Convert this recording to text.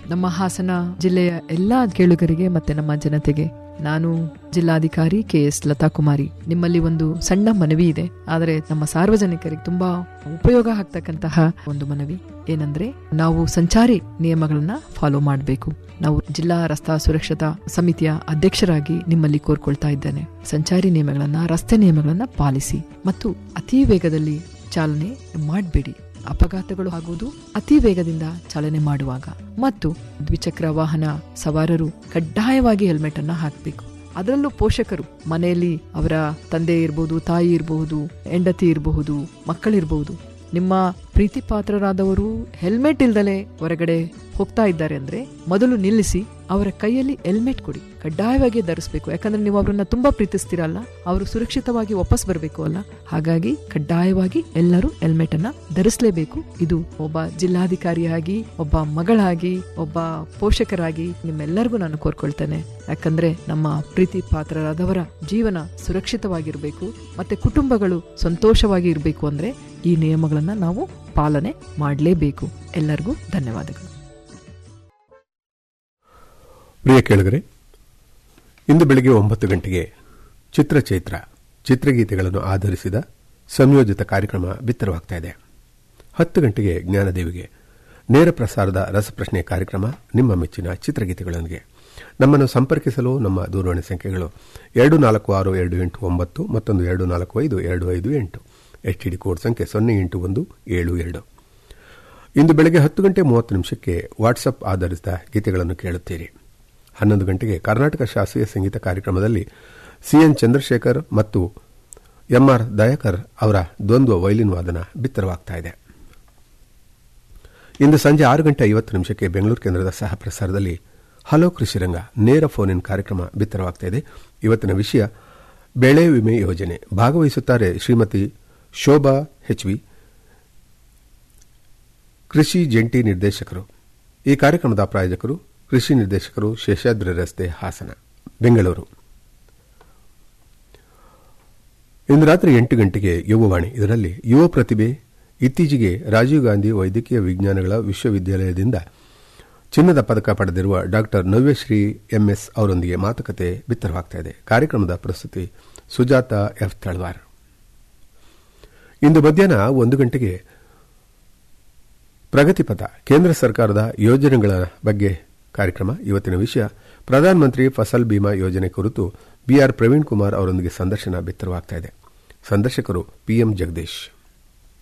ನಮ್ಮ ಹಾಸನ ಜಿಲ್ಲೆಯ ಎಲ್ಲಾ ಕೇಳುಗರಿಗೆ ಮತ್ತೆ ನಮ್ಮ ಜನತೆಗೆ ನಾನು ಜಿಲ್ಲಾಧಿಕಾರಿ ಕೆ ಎಸ್ ಲತಾ ಕುಮಾರಿ ನಿಮ್ಮಲ್ಲಿ ಒಂದು ಸಣ್ಣ ಮನವಿ ಇದೆ ಆದರೆ ನಮ್ಮ ಸಾರ್ವಜನಿಕರಿಗೆ ತುಂಬಾ ಉಪಯೋಗ ಆಗ್ತಕ್ಕಂತಹ ಒಂದು ಮನವಿ ಏನಂದ್ರೆ ನಾವು ಸಂಚಾರಿ ನಿಯಮಗಳನ್ನ ಫಾಲೋ ಮಾಡಬೇಕು ನಾವು ಜಿಲ್ಲಾ ರಸ್ತಾ ಸುರಕ್ಷತಾ ಸಮಿತಿಯ ಅಧ್ಯಕ್ಷರಾಗಿ ನಿಮ್ಮಲ್ಲಿ ಕೋರ್ಕೊಳ್ತಾ ಇದ್ದೇನೆ ಸಂಚಾರಿ ನಿಯಮಗಳನ್ನ ರಸ್ತೆ ನಿಯಮಗಳನ್ನ ಪಾಲಿಸಿ ಮತ್ತು ಅತಿ ವೇಗದಲ್ಲಿ ಚಾಲನೆ ಮಾಡಬೇಡಿ ಅಪಘಾತಗಳು ಆಗುವುದು ಅತಿ ವೇಗದಿಂದ ಚಾಲನೆ ಮಾಡುವಾಗ ಮತ್ತು ದ್ವಿಚಕ್ರ ವಾಹನ ಸವಾರರು ಕಡ್ಡಾಯವಾಗಿ ಹೆಲ್ಮೆಟ್ ಅನ್ನ ಹಾಕಬೇಕು ಅದರಲ್ಲೂ ಪೋಷಕರು ಮನೆಯಲ್ಲಿ ಅವರ ತಂದೆ ಇರಬಹುದು ತಾಯಿ ಇರಬಹುದು ಹೆಂಡತಿ ಇರಬಹುದು ಮಕ್ಕಳಿರಬಹುದು ನಿಮ್ಮ ಪ್ರೀತಿ ಪಾತ್ರರಾದವರು ಹೆಲ್ಮೆಟ್ ಇಲ್ದಲೆ ಹೊರಗಡೆ ಹೋಗ್ತಾ ಇದ್ದಾರೆ ಅಂದ್ರೆ ಮೊದಲು ನಿಲ್ಲಿಸಿ ಅವರ ಕೈಯಲ್ಲಿ ಹೆಲ್ಮೆಟ್ ಕೊಡಿ ಕಡ್ಡಾಯವಾಗಿ ಧರಿಸಬೇಕು ಯಾಕಂದ್ರೆ ನೀವು ಅವರನ್ನ ತುಂಬಾ ಪ್ರೀತಿಸ್ತೀರಲ್ಲ ಅವರು ಸುರಕ್ಷಿತವಾಗಿ ವಾಪಸ್ ಬರಬೇಕು ಅಲ್ಲ ಹಾಗಾಗಿ ಕಡ್ಡಾಯವಾಗಿ ಎಲ್ಲರೂ ಹೆಲ್ಮೆಟ್ ಅನ್ನ ಧರಿಸಲೇಬೇಕು ಇದು ಒಬ್ಬ ಜಿಲ್ಲಾಧಿಕಾರಿಯಾಗಿ ಒಬ್ಬ ಮಗಳಾಗಿ ಒಬ್ಬ ಪೋಷಕರಾಗಿ ನಿಮ್ಮೆಲ್ಲರಿಗೂ ನಾನು ಕೋರ್ಕೊಳ್ತೇನೆ ಯಾಕಂದ್ರೆ ನಮ್ಮ ಪ್ರೀತಿ ಪಾತ್ರರಾದವರ ಜೀವನ ಸುರಕ್ಷಿತವಾಗಿರಬೇಕು ಮತ್ತೆ ಕುಟುಂಬಗಳು ಸಂತೋಷವಾಗಿ ಇರಬೇಕು ಅಂದ್ರೆ ಈ ನಿಯಮಗಳನ್ನ ನಾವು ಪಾಲನೆ ಮಾಡಲೇಬೇಕು ಎಲ್ಲರಿಗೂ ಧನ್ಯವಾದಗಳು ಪ್ರಿಯ ಕೇಳಿಗರೆ ಇಂದು ಬೆಳಿಗ್ಗೆ ಒಂಬತ್ತು ಗಂಟೆಗೆ ಚಿತ್ರಚೈತ್ರ ಚಿತ್ರಗೀತೆಗಳನ್ನು ಆಧರಿಸಿದ ಸಂಯೋಜಿತ ಕಾರ್ಯಕ್ರಮ ಬಿತ್ತರವಾಗ್ತಾ ಇದೆ ಹತ್ತು ಗಂಟೆಗೆ ಜ್ಞಾನದೇವಿಗೆ ನೇರ ಪ್ರಸಾರದ ರಸಪ್ರಶ್ನೆ ಕಾರ್ಯಕ್ರಮ ನಿಮ್ಮ ಮೆಚ್ಚಿನ ಚಿತ್ರಗೀತೆಗಳೊಂದಿಗೆ ನಮ್ಮನ್ನು ಸಂಪರ್ಕಿಸಲು ನಮ್ಮ ದೂರವಾಣಿ ಸಂಖ್ಯೆಗಳು ಎರಡು ನಾಲ್ಕು ಆರು ಎರಡು ಎಂಟು ಒಂಬತ್ತು ಮತ್ತೊಂದು ಎರಡು ನಾಲ್ಕು ಐದು ಎರಡು ಐದು ಎಂಟು ಎಚ್ಡಿಡಿ ಕೋಡ್ ಸಂಖ್ಯೆ ಸೊನ್ನೆ ಎಂಟು ಒಂದು ಏಳು ಎರಡು ಇಂದು ಬೆಳಗ್ಗೆ ಹತ್ತು ಗಂಟೆ ಮೂವತ್ತು ನಿಮಿಷಕ್ಕೆ ವಾಟ್ಸಪ್ ಆಧರಿಸಿದ ಗೀತೆಗಳನ್ನು ಕೇಳುತ್ತೀರಿ ಹನ್ನೊಂದು ಗಂಟೆಗೆ ಕರ್ನಾಟಕ ಶಾಸ್ತ್ರೀಯ ಸಂಗೀತ ಕಾರ್ಯಕ್ರಮದಲ್ಲಿ ಸಿಎನ್ ಚಂದ್ರಶೇಖರ್ ಮತ್ತು ಎಂಆರ್ ದಯಾಕರ್ ಅವರ ದ್ವಂದ್ವ ವೈಲಿನ್ ವಾದನ ಬಿತ್ತರವಾಗ್ತಾ ಇದೆ ಇಂದು ಸಂಜೆ ಆರು ಗಂಟೆ ಐವತ್ತು ನಿಮಿಷಕ್ಕೆ ಬೆಂಗಳೂರು ಕೇಂದ್ರದ ಸಹ ಪ್ರಸಾರದಲ್ಲಿ ಹಲೋ ಕೃಷಿರಂಗ ನೇರ ಫೋನ್ ಇನ್ ಕಾರ್ಯಕ್ರಮ ಬಿತ್ತರವಾಗ್ತಾ ಇದೆ ಇವತ್ತಿನ ವಿಷಯ ಬೆಳೆ ವಿಮೆ ಯೋಜನೆ ಭಾಗವಹಿಸುತ್ತಾರೆ ಶ್ರೀಮತಿ ಶೋಭಾ ಹೆಚ್ವಿ ಕೃಷಿ ಜಂಟಿ ನಿರ್ದೇಶಕರು ಈ ಕಾರ್ಯಕ್ರಮದ ಪ್ರಾಯೋಜಕರು ಕೃಷಿ ನಿರ್ದೇಶಕರು ಶೇಷಾದ್ರಿ ರಸ್ತೆ ಹಾಸನ ಬೆಂಗಳೂರು ಇಂದು ರಾತ್ರಿ ಎಂಟು ಗಂಟೆಗೆ ಯುವವಾಣಿ ಇದರಲ್ಲಿ ಯುವ ಪ್ರತಿಭೆ ಇತ್ತೀಚೆಗೆ ರಾಜೀವ್ ಗಾಂಧಿ ವೈದ್ಯಕೀಯ ವಿಜ್ಞಾನಗಳ ವಿಶ್ವವಿದ್ಯಾಲಯದಿಂದ ಚಿನ್ನದ ಪದಕ ಪಡೆದಿರುವ ಡಾ ನವ್ಯಶ್ರೀ ಎಂಎಸ್ ಅವರೊಂದಿಗೆ ಮಾತುಕತೆ ಬಿತ್ತರವಾಗ್ತಾ ಕಾರ್ಯಕ್ರಮದ ಪ್ರಸ್ತುತಿ ಸುಜಾತ ಎಫ್ ತಳವಾರ್ ಇಂದು ಮಧ್ಯಾಹ್ನ ಒಂದು ಗಂಟೆಗೆ ಪ್ರಗತಿಪಥ ಕೇಂದ್ರ ಸರ್ಕಾರದ ಯೋಜನೆಗಳ ಬಗ್ಗೆ ಕಾರ್ಯಕ್ರಮ ಇವತ್ತಿನ ವಿಷಯ ಪ್ರಧಾನಮಂತ್ರಿ ಫಸಲ್ ಬಿಮಾ ಯೋಜನೆ ಕುರಿತು ಬಿಆರ್ ಪ್ರವೀಣ್ ಕುಮಾರ್ ಅವರೊಂದಿಗೆ ಸಂದರ್ಶನ ಬಿತ್ತರವಾಗ್ತಾ ಇದೆ ಸಂದರ್ಶಕರು ಪಿಎಂ ಜಗದೀಶ್